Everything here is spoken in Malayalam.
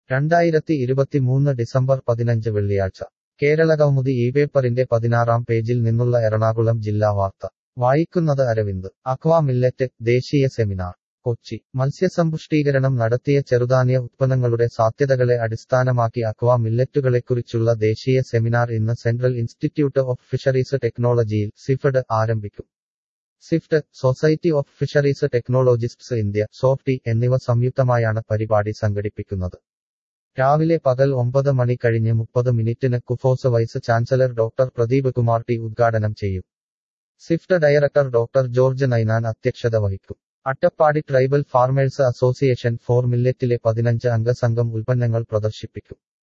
രണ്ടായിരത്തി ഇരുപത്തിമൂന്ന് ഡിസംബർ പതിനഞ്ച് വെള്ളിയാഴ്ച കേരളകൗമുദി ഈ പേപ്പറിന്റെ പതിനാറാം പേജിൽ നിന്നുള്ള എറണാകുളം ജില്ലാ വാർത്ത വായിക്കുന്നത് അരവിന്ദ് അക്വാ മില്ലറ്റ് ദേശീയ സെമിനാർ കൊച്ചി മത്സ്യസമ്പുഷ്ടീകരണം നടത്തിയ ചെറുധാന്യ ഉത്പന്നങ്ങളുടെ സാധ്യതകളെ അടിസ്ഥാനമാക്കി അക്വാ മില്ലറ്റുകളെക്കുറിച്ചുള്ള ദേശീയ സെമിനാർ ഇന്ന് സെൻട്രൽ ഇൻസ്റ്റിറ്റ്യൂട്ട് ഓഫ് ഫിഷറീസ് ടെക്നോളജിയിൽ സിഫഡ് ആരംഭിക്കും CIFT society of fisheries technologists India SOFTI എന്നിവ സംയുക്തമായാണ് പരിപാടി സംഘടിപ്പിക്കുന്നത് രാവിലെ പകൽ ഒമ്പത് മണി കഴിഞ്ഞ് മുപ്പത് മിനിറ്റിന് KUFOS vice chancellor doctor Pradeep Kumar T ഉദ്ഘാടനം ചെയ്യും CIFT director doctor George Ninan അധ്യക്ഷത വഹിക്കും Attappadi tribal farmers association for മില്ലറ്റിലെ പതിനഞ്ച് അംഗ സംഘം ഉൽപ്പന്നങ്ങൾ പ്രദർശിപ്പിക്കും